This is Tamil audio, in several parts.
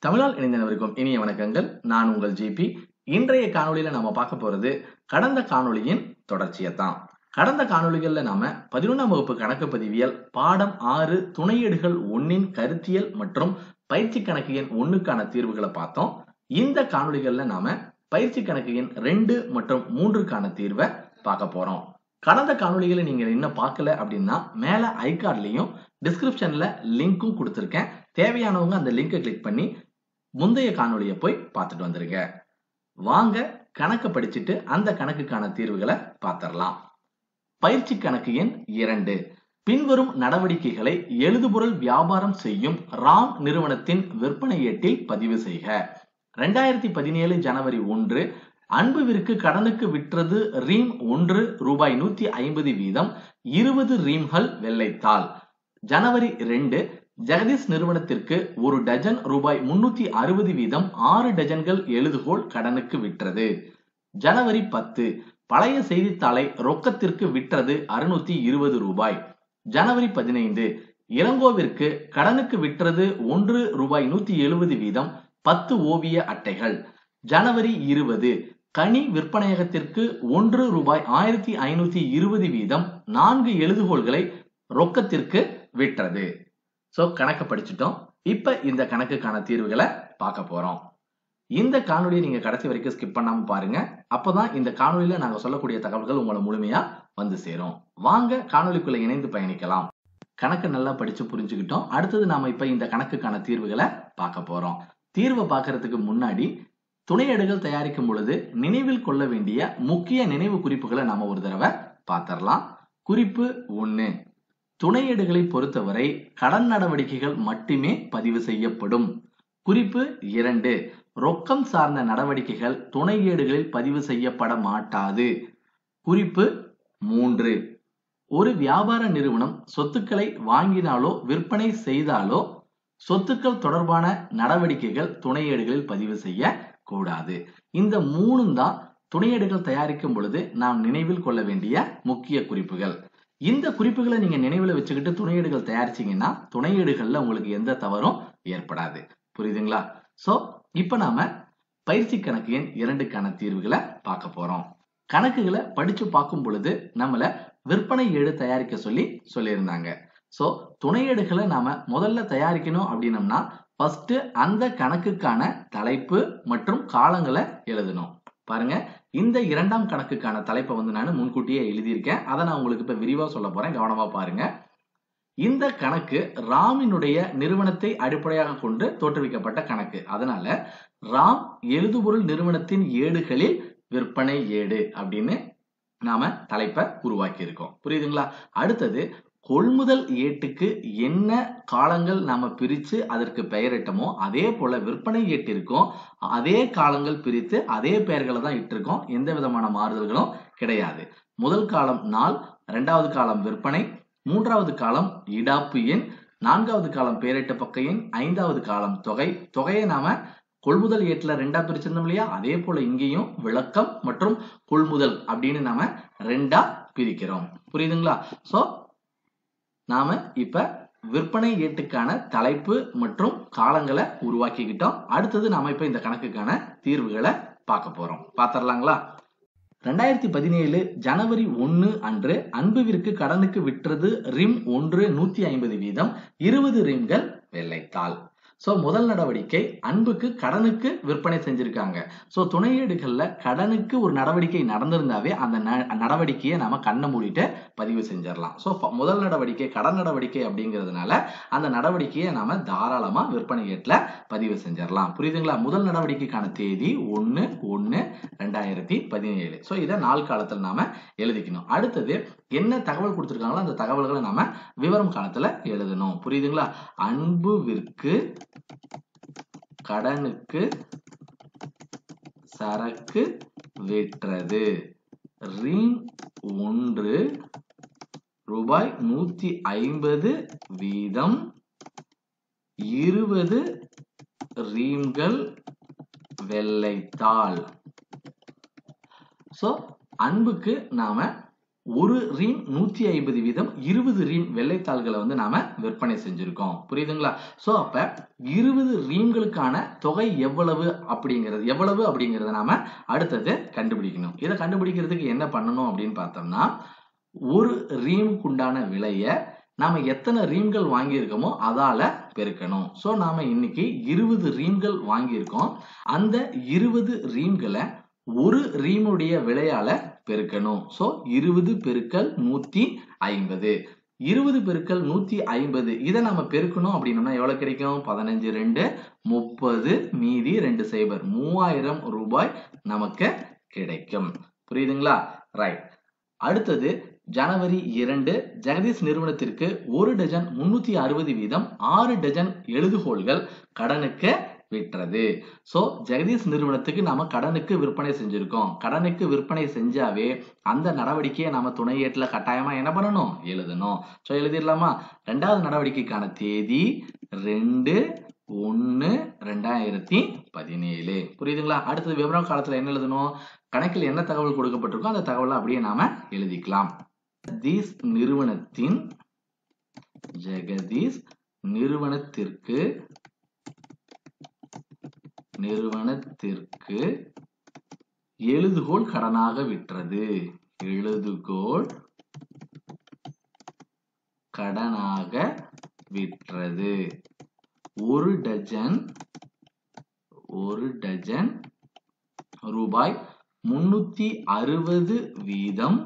தமிழால் இணைந்தவருக்கும் இனிய வணக்கங்கள் நான் உங்கள் ஜிபி இன்றைய காணொளியில நம்ம பார்க்க போறது கடந்த காணொளியின் தொடர்ச்சியை தான் கடந்த காணொளிகள்ல நாம பதினொன்றாம் வகுப்பு கணக்கு பதிவியல் பாடம் ஆறு துணையீடுகள் ஒன்னின் கருத்தியல் மற்றும் பயிற்சி கணக்கு எண் ஒண்ணுக்கான தீர்வுகளை பார்த்தோம் இந்த காணொளிகள்ல நாம பயிற்சி கணக்கு எண் ரெண்டு மற்றும் மூன்றுக்கான தீர்வை பார்க்க போறோம் கடந்த காணொளிகளை நீங்க இன்னும் பார்க்கல அப்படின்னா மேல ஐகார்ட்லயும் டிஸ்கிரிப்ஷன்ல லிங்க்கும் கொடுத்துருக்கேன் தேவையானவங்க அந்த லிங்கை கிளிக் பண்ணி முந்தைய காணொளியை போய் பார்த்துட்டு வந்துருங்க வாங்க கணக்கை படிச்சுட்டு அந்த கணக்குக்கான தீர்வுகளை பார்த்துடலாம் பயிற்சி கணக்கு எண் இரண்டு பின்வரும் நடவடிக்கைகளை எழுதுபொருள் வியாபாரம் செய்யும் ராம் நிறுவனத்தின் விற்பனை ஏட்டில் பதிவு செய்க ரெண்டாயிரத்தி பதினேழு ஜனவரி ஒன்று அன்புவிற்கு கடனுக்கு விற்றது ரீம் ஒன்று ரூபாய் நூத்தி ஐம்பது வீதம் இருபது ரீம்கள் வெள்ளைத்தாள் ஜனவரி ரெண்டு ஜெகதீஷ் நிறுவனத்திற்கு ஒரு டஜன் ரூபாய் முன்னூத்தி அறுபது வீதம் ஆறு டஜன்கள் எழுதுகோள் கடனுக்கு விற்றது ஜனவரி பத்து பழைய செய்தித்தாளை ரொக்கத்திற்கு விற்றது அறுநூத்தி இருபது ரூபாய் ஜனவரி பதினைந்து இளங்கோவிற்கு கடனுக்கு விற்றது ஒன்று ரூபாய் நூத்தி எழுபது வீதம் பத்து ஓவிய அட்டைகள் ஜனவரி இருபது கனி விற்பனையகத்திற்கு ஒன்று ரூபாய் ஆயிரத்தி ஐநூத்தி இருபது வீதம் நான்கு எழுதுகோள்களை ரொக்கத்திற்கு விற்றது சோ கணக்கு படிச்சுட்டோம் இப்ப இந்த கணக்குக்கான தீர்வுகளை பார்க்க போறோம் இந்த காணொலியை நீங்க கடைசி வரைக்கும் ஸ்கிப் பண்ணாம பாருங்க அப்பதான் இந்த காணொலியில நாங்க சொல்லக்கூடிய தகவல்கள் உங்களை முழுமையா வந்து சேரும் வாங்க காணொலிக்குள்ள இணைந்து பயணிக்கலாம் கணக்கு நல்லா படிச்சு புரிஞ்சுக்கிட்டோம் அடுத்தது நாம இப்ப இந்த கணக்குக்கான தீர்வுகளை பார்க்க போறோம் தீர்வை பார்க்கறதுக்கு முன்னாடி துணையேடுகள் தயாரிக்கும் பொழுது நினைவில் கொள்ள வேண்டிய முக்கிய நினைவு குறிப்புகளை நாம ஒரு தடவை பார்த்திடலாம் குறிப்பு ஒண்ணு துணையேடுகளை பொறுத்தவரை கடன் நடவடிக்கைகள் மட்டுமே பதிவு செய்யப்படும் குறிப்பு இரண்டு ரொக்கம் சார்ந்த நடவடிக்கைகள் துணையேடுகளில் பதிவு செய்யப்பட மாட்டாது குறிப்பு மூன்று ஒரு வியாபார நிறுவனம் சொத்துக்களை வாங்கினாலோ விற்பனை செய்தாலோ சொத்துக்கள் தொடர்பான நடவடிக்கைகள் துணையேடுகளில் பதிவு செய்ய கூடாது இந்த மூணும் தான் துணையேடுகள் தயாரிக்கும் பொழுது நாம் நினைவில் கொள்ள வேண்டிய முக்கிய குறிப்புகள் இந்த குறிப்புகளை நீங்க நினைவுல வச்சுக்கிட்டு துணையீடுகள் தயாரிச்சீங்கன்னா துணையீடுகள்ல உங்களுக்கு எந்த தவறும் ஏற்படாது புரியுதுங்களா சோ இப்ப நாம பயிற்சி கணக்கு எண் இரண்டுக்கான தீர்வுகளை பார்க்க போறோம் கணக்குகளை படிச்சு பார்க்கும் பொழுது நம்மள விற்பனை ஏடு தயாரிக்க சொல்லி சொல்லியிருந்தாங்க சோ துணையேடுகளை நாம முதல்ல தயாரிக்கணும் அப்படின்னம்னா ஃபர்ஸ்ட் அந்த கணக்குக்கான தலைப்பு மற்றும் காலங்களை எழுதணும் பாருங்க இந்த இரண்டாம் கணக்குக்கான தலைப்பை வந்து நான் முன்கூட்டியே எழுதியிருக்கேன் அதை நான் உங்களுக்கு இப்ப விரிவா சொல்ல போறேன் கவனமா பாருங்க இந்த கணக்கு ராமினுடைய நிறுவனத்தை அடிப்படையாக கொண்டு தோற்றுவிக்கப்பட்ட கணக்கு அதனால ராம் எழுதுபொருள் நிறுவனத்தின் ஏடுகளில் விற்பனை ஏடு அப்படின்னு நாம தலைப்பை உருவாக்கி இருக்கோம் புரியுதுங்களா அடுத்தது கொள்முதல் ஏட்டுக்கு என்ன காலங்கள் நாம பிரிச்சு அதற்கு பெயரிட்டமோ அதே போல விற்பனை ஏட்டிற்கும் அதே காலங்கள் பிரித்து அதே பெயர்களை தான் இட்டிருக்கோம் எந்த விதமான மாறுதல்களும் கிடையாது முதல் காலம் நாள் இரண்டாவது காலம் விற்பனை மூன்றாவது காலம் இடாப்பு எண் நான்காவது காலம் பெயரிட்ட பக்க எண் ஐந்தாவது காலம் தொகை தொகையை நாம கொள்முதல் ஏட்டுல ரெண்டா பிரிச்சிருந்தோம் இல்லையா அதே போல இங்கேயும் விளக்கம் மற்றும் கொள்முதல் அப்படின்னு நாம ரெண்டா பிரிக்கிறோம் புரியுதுங்களா சோ நாம இப்ப விற்பனை ஏட்டுக்கான தலைப்பு மற்றும் காலங்களை உருவாக்கிக்கிட்டோம் அடுத்தது நாம இப்ப இந்த கணக்குக்கான தீர்வுகளை பார்க்க போறோம் பாத்திரலாங்களா ரெண்டாயிரத்தி பதினேழு ஜனவரி ஒன்னு அன்று அன்புவிற்கு கடனுக்கு விற்றது ரிம் ஒன்று நூத்தி ஐம்பது வீதம் இருபது ரிம்கள் வெள்ளைத்தாள் சோ முதல் நடவடிக்கை அன்புக்கு கடனுக்கு விற்பனை செஞ்சிருக்காங்க சோ துணையீடுகள்ல கடனுக்கு ஒரு நடவடிக்கை நடந்திருந்தாவே அந்த நடவடிக்கையை நாம கண்ணை மூடிட்டு பதிவு செஞ்சிடலாம் சோ முதல் நடவடிக்கை கடன் நடவடிக்கை அப்படிங்கிறதுனால அந்த நடவடிக்கையை நாம தாராளமா விற்பனை ஏட்டுல பதிவு செஞ்சிடலாம் புரியுதுங்களா முதல் நடவடிக்கைக்கான தேதி ஒன்னு ஒன்னு ரெண்டாயிரத்தி பதினேழு சோ இதை நாள் காலத்துல நாம எழுதிக்கணும் அடுத்தது என்ன தகவல் கொடுத்துருக்காங்களோ அந்த தகவல்களை நாம விவரம் காலத்துல எழுதணும் புரியுதுங்களா அன்புவிற்கு கடனுக்கு சரக்கு விற்றது ரீம் ஒன்று ரூபாய் நூத்தி ஐம்பது வீதம் இருபது ரீம்கள் வெள்ளைத்தாள் சோ அன்புக்கு நாம ஒரு ரீம் நூத்தி ஐம்பது வீதம் இருபது ரீம் வெள்ளைத்தாள்களை வந்து நாம விற்பனை செஞ்சிருக்கோம் புரியுதுங்களா சோ அப்ப இருபது ரீம்களுக்கான தொகை எவ்வளவு அப்படிங்கிறது எவ்வளவு அப்படிங்கறத நாம அடுத்தது கண்டுபிடிக்கணும் இதை கண்டுபிடிக்கிறதுக்கு என்ன பண்ணணும் அப்படின்னு பார்த்தோம்னா ஒரு ரீமுக்கு உண்டான விலைய நாம எத்தனை ரீம்கள் வாங்கியிருக்கோமோ அதால பெருக்கணும் சோ நாம இன்னைக்கு இருபது ரீம்கள் வாங்கியிருக்கோம் அந்த இருபது ரீம்களை ஒரு ரீமுடைய விலையால பெருக்கணும் சோ இருபது பெருக்கல் நூத்தி ஐம்பது இருபது பெருக்கல் நூத்தி ஐம்பது இதை நம்ம பெருக்கணும் அப்படின்னோம்னா எவ்வளவு கிடைக்கும் பதினஞ்சு ரெண்டு முப்பது மீதி ரெண்டு சைபர் மூவாயிரம் ரூபாய் நமக்கு கிடைக்கும் புரியுதுங்களா ரைட் அடுத்தது ஜனவரி இரண்டு ஜெகதீஷ் நிறுவனத்திற்கு ஒரு டஜன் முன்னூத்தி அறுபது வீதம் ஆறு டஜன் எழுதுகோள்கள் கடனுக்கு விற்றது சோ ஜெகதீஷ் நிறுவனத்துக்கு நாம கடனுக்கு விற்பனை செஞ்சிருக்கோம் கடனுக்கு விற்பனை செஞ்சாவே அந்த நடவடிக்கையை நாம துணை ஏட்டுல கட்டாயமா என்ன பண்ணணும் எழுதணும் சோ எழுதிடலாமா ரெண்டாவது நடவடிக்கைக்கான தேதி ரெண்டு ஒன்னு ரெண்டாயிரத்தி பதினேழு புரியுதுங்களா அடுத்தது விவரம் காலத்துல என்ன எழுதணும் கணக்கில் என்ன தகவல் கொடுக்கப்பட்டிருக்கோ அந்த தகவலை அப்படியே நாம எழுதிக்கலாம் ஜெகதீஷ் நிறுவனத்தின் ஜெகதீஷ் நிறுவனத்திற்கு நிறுவனத்திற்கு எழுதுகோள் கடனாக விற்றது எழுதுகோள் கடனாக விற்றது ஒரு டஜன் ஒரு டஜன் ரூபாய் முன்னூத்தி அறுபது வீதம்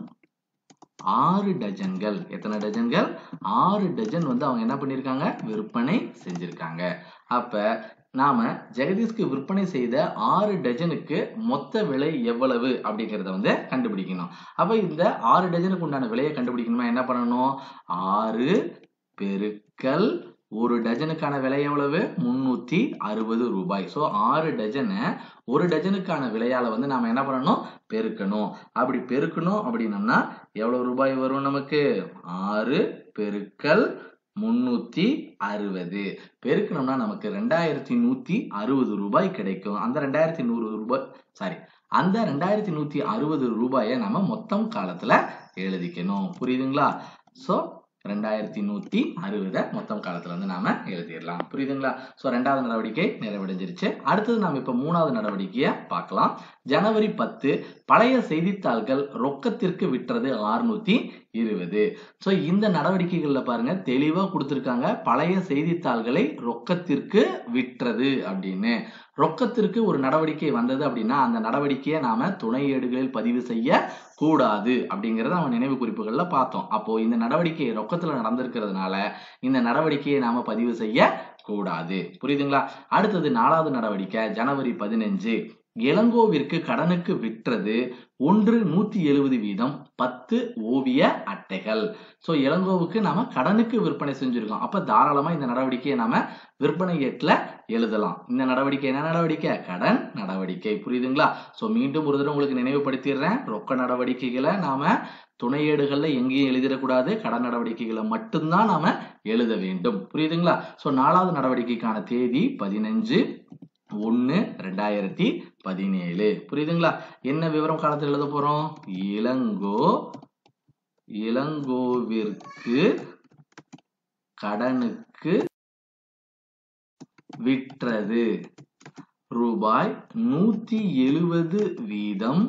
ஆறு டஜன்கள் எத்தனை டஜன்கள் ஆறு டஜன் வந்து அவங்க என்ன பண்ணிருக்காங்க விற்பனை செஞ்சிருக்காங்க அப்ப நாம ஜெகதீஷ்க்கு விற்பனை செய்த ஆறு டஜனுக்கு மொத்த விலை எவ்வளவு அப்படிங்கறத வந்து கண்டுபிடிக்கணும் அப்ப இந்த ஆறு டஜனுக்கு உண்டான விலையை கண்டுபிடிக்கணுமா என்ன பண்ணணும் ஆறு பெருக்கல் ஒரு டஜனுக்கான விலை எவ்வளவு முன்னூத்தி அறுபது ரூபாய் சோ ஆறு டஜனை ஒரு டஜனுக்கான விலையால வந்து நாம என்ன பண்ணணும் பெருக்கணும் அப்படி பெருக்கணும் அப்படின்னம்னா எவ்வளவு ரூபாய் வரும் நமக்கு ஆறு பெருக்கல் முன்னூத்தி அறுபது பெருக்கணும்னா நமக்கு ரெண்டாயிரத்தி நூத்தி அறுபது ரூபாய் கிடைக்கும் அந்த ரெண்டாயிரத்தி நூறு ரூபாய் சாரி அந்த ரெண்டாயிரத்தி நூத்தி அறுபது ரூபாயை நம்ம மொத்தம் காலத்துல எழுதிக்கணும் புரியுதுங்களா சோ ரெண்டாயிரத்தி நூத்தி அறுபதை மொத்தம் காலத்துல வந்து நாம எழுதிடலாம் புரியுதுங்களா சோ ரெண்டாவது நடவடிக்கை நிறைவடைஞ்சிருச்சு அடுத்தது நாம இப்ப மூணாவது நடவடிக்கைய பார்க்கலாம் ஜனவரி பத்து பழைய செய்தித்தாள்கள் ரொக்கத்திற்கு விற்றது அறுநூத்தி இருபது சோ இந்த நடவடிக்கைகள்ல பாருங்க தெளிவா கொடுத்திருக்காங்க பழைய செய்தித்தாள்களை ரொக்கத்திற்கு விற்றது அப்படின்னு ரொக்கத்திற்கு ஒரு நடவடிக்கை வந்தது அப்படின்னா அந்த நடவடிக்கையை நாம துணை ஏடுகளில் பதிவு செய்ய கூடாது அப்படிங்கறத அவன் நினைவு குறிப்புகள்ல பார்த்தோம் அப்போ இந்த நடவடிக்கை ரொக்கத்துல நடந்திருக்கிறதுனால இந்த நடவடிக்கையை நாம பதிவு செய்ய கூடாது புரியுதுங்களா அடுத்தது நாலாவது நடவடிக்கை ஜனவரி பதினஞ்சு இளங்கோவிற்கு கடனுக்கு விற்றது ஒன்று நூத்தி எழுபது வீதம் பத்து ஓவிய அட்டைகள் சோ இளங்கோவுக்கு நாம கடனுக்கு விற்பனை செஞ்சிருக்கோம் அப்ப தாராளமா இந்த நடவடிக்கையை நாம விற்பனை ஏட்ல எழுதலாம் இந்த நடவடிக்கை என்ன நடவடிக்கை கடன் நடவடிக்கை புரியுதுங்களா சோ மீண்டும் ஒரு தடவை உங்களுக்கு நினைவுபடுத்திடுறேன் ரொக்க நடவடிக்கைகளை நாம துணையேடுகள்ல எங்கேயும் எழுதிடக்கூடாது கடன் நடவடிக்கைகளை மட்டும்தான் நாம எழுத வேண்டும் புரியுதுங்களா சோ நாலாவது நடவடிக்கைக்கான தேதி பதினஞ்சு ஒன்னு ரெண்டாயிரத்தி பதினேழு புரியுதுங்களா என்ன விவரம் காலத்தில் எழுத போறோம் இளங்கோ இளங்கோவிற்கு கடனுக்கு விற்றது ரூபாய் நூத்தி எழுபது வீதம்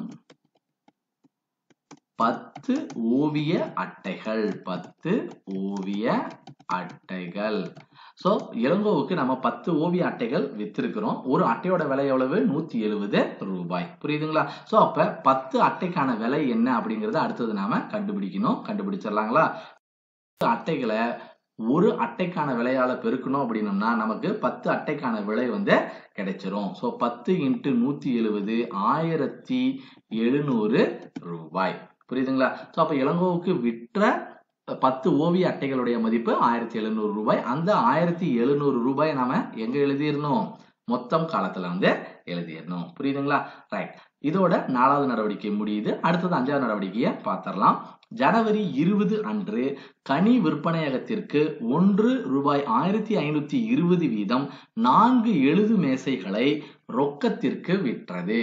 பத்து ஓவிய அட்டைகள் பத்து ஓவிய அட்டைகள் சோ இளங்கோவுக்கு நம்ம பத்து ஓவிய அட்டைகள் வித்திருக்கிறோம் ஒரு அட்டையோட விலை எவ்வளவு நூத்தி எழுபது ரூபாய் புரியுதுங்களா சோ அப்ப பத்து அட்டைக்கான விலை என்ன அப்படிங்கறத அடுத்தது நாம கண்டுபிடிக்கணும் கண்டுபிடிச்சிடலாங்களா அட்டைகளை ஒரு அட்டைக்கான விலையால பெருக்கணும் அப்படின்னம்னா நமக்கு பத்து அட்டைக்கான விலை வந்து கிடைச்சிரும் சோ பத்து இன்ட்டு நூத்தி எழுபது ஆயிரத்தி எழுநூறு ரூபாய் புரியுதுங்களா சோ அப்ப இளங்கோவுக்கு விற்ற பத்து ஓவிய அட்டைகளுடைய மதிப்பு ஆயிரத்தி எழுநூறு ரூபாய் அந்த ஆயிரத்தி எழுநூறு ரூபாய் நாம எங்க எழுதிடணும் மொத்தம் காலத்துல வந்து எழுதிடணும் புரியுதுங்களா ரைட் இதோட நாலாவது நடவடிக்கை முடியுது அடுத்தது அஞ்சாவது நடவடிக்கையை பார்த்திடலாம் ஜனவரி இருபது அன்று கனி விற்பனையகத்திற்கு ஒன்று ரூபாய் ஆயிரத்தி ஐநூத்தி இருபது வீதம் நான்கு எழுது மேசைகளை ரொக்கத்திற்கு விற்றது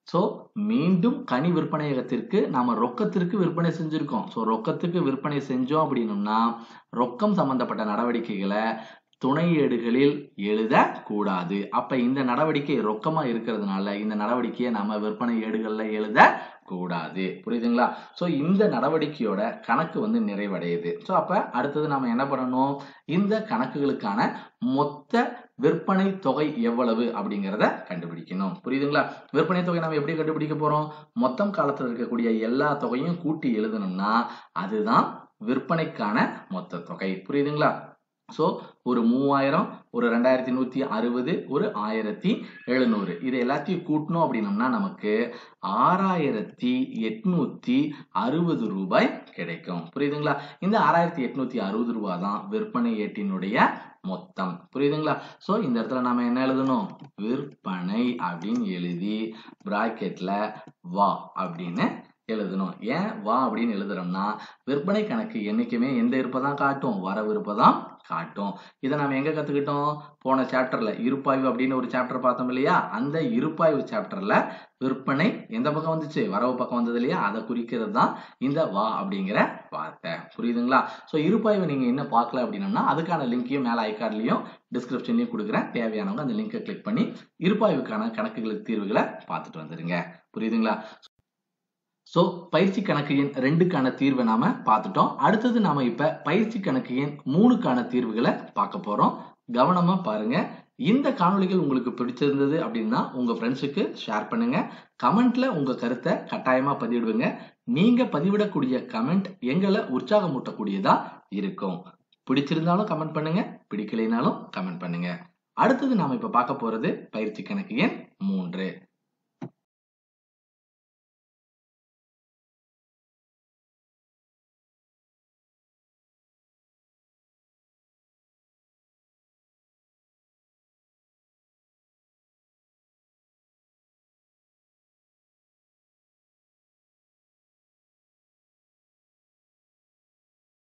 ஸோ மீண்டும் கனி விற்பனையகத்திற்கு நாம ரொக்கத்திற்கு விற்பனை செஞ்சிருக்கோம் ஸோ ரொக்கத்துக்கு விற்பனை செஞ்சோம் அப்படின்னம்னா ரொக்கம் சம்பந்தப்பட்ட நடவடிக்கைகளை துணை ஏடுகளில் எழுதக்கூடாது அப்ப இந்த நடவடிக்கை ரொக்கமா இருக்கிறதுனால இந்த நடவடிக்கையை நம்ம விற்பனை ஏடுகள்ல எழுத கூடாது புரியுதுங்களா சோ இந்த நடவடிக்கையோட கணக்கு வந்து நிறைவடையுது சோ அப்ப அடுத்தது நாம என்ன பண்ணணும் இந்த கணக்குகளுக்கான மொத்த விற்பனை தொகை எவ்வளவு அப்படிங்கிறத கண்டுபிடிக்கணும் புரியுதுங்களா விற்பனை தொகை நம்ம எப்படி கண்டுபிடிக்க போறோம் மொத்தம் காலத்துல இருக்கக்கூடிய எல்லா தொகையும் கூட்டி எழுதணும்னா அதுதான் விற்பனைக்கான மொத்த தொகை புரியுதுங்களா ஸோ ஒரு மூவாயிரம் ஒரு ரெண்டாயிரத்தி நூத்தி அறுபது ஒரு ஆயிரத்தி எழுநூறு இது எல்லாத்தையும் கூட்டணும் அப்படின்னம்னா நமக்கு ஆறாயிரத்தி எட்நூத்தி அறுபது ரூபாய் கிடைக்கும் புரியுதுங்களா இந்த ஆறாயிரத்தி எட்நூத்தி அறுபது ரூபாய் தான் விற்பனை ஏட்டினுடைய மொத்தம் புரியுதுங்களா சோ இந்த இடத்துல நாம என்ன எழுதணும் விற்பனை அப்படின்னு எழுதி பிராக்கெட்ல வா அப்படின்னு எழுதணும் ஏன் வா அப்படின்னு எழுதுறோம்னா விற்பனை கணக்கு என்னைக்குமே எந்த இருப்பை தான் காட்டும் வரவு இருப்பை தான் காட்டும் இதை நம்ம எங்க கத்துக்கிட்டோம் போன சாப்டர்ல இருப்பாய்வு அப்படின்னு ஒரு சாப்டர் பார்த்தோம் இல்லையா அந்த இருப்பாய்வு சாப்டர்ல விற்பனை எந்த பக்கம் வந்துச்சு வரவு பக்கம் வந்தது இல்லையா அதை குறிக்கிறது தான் இந்த வா அப்படிங்கிற வார்த்தை புரியுதுங்களா ஸோ இருப்பாய்வு நீங்க என்ன பார்க்கல அப்படின்னம்னா அதுக்கான லிங்கையும் மேல ஐகார்ட்லயும் டிஸ்கிரிப்ஷன்லயும் கொடுக்குறேன் தேவையானவங்க அந்த லிங்கை கிளிக் பண்ணி இருப்பாய்வுக்கான கணக்குகளுக்கு தீர்வுகளை பார்த்துட்டு வந்துருங்க புரியுதுங்களா ஸோ பயிற்சி கணக்கு எண் ரெண்டுக்கான தீர்வை நாம பார்த்துட்டோம் அடுத்தது நாம இப்ப பயிற்சி கணக்கு எண் மூணுக்கான தீர்வுகளை பார்க்க போறோம் கவனமா பாருங்க இந்த காணொளிகள் உங்களுக்கு பிடிச்சிருந்தது அப்படின்னா உங்க ஃப்ரெண்ட்ஸுக்கு ஷேர் பண்ணுங்க கமெண்ட்ல உங்க கருத்தை கட்டாயமா பதிவிடுங்க நீங்க பதிவிடக்கூடிய கமெண்ட் எங்களை உற்சாகமூட்டக்கூடியதா இருக்கும் பிடிச்சிருந்தாலும் கமெண்ட் பண்ணுங்க பிடிக்கலைனாலும் கமெண்ட் பண்ணுங்க அடுத்தது நாம இப்ப பார்க்க போறது பயிற்சி கணக்கு எண் மூன்று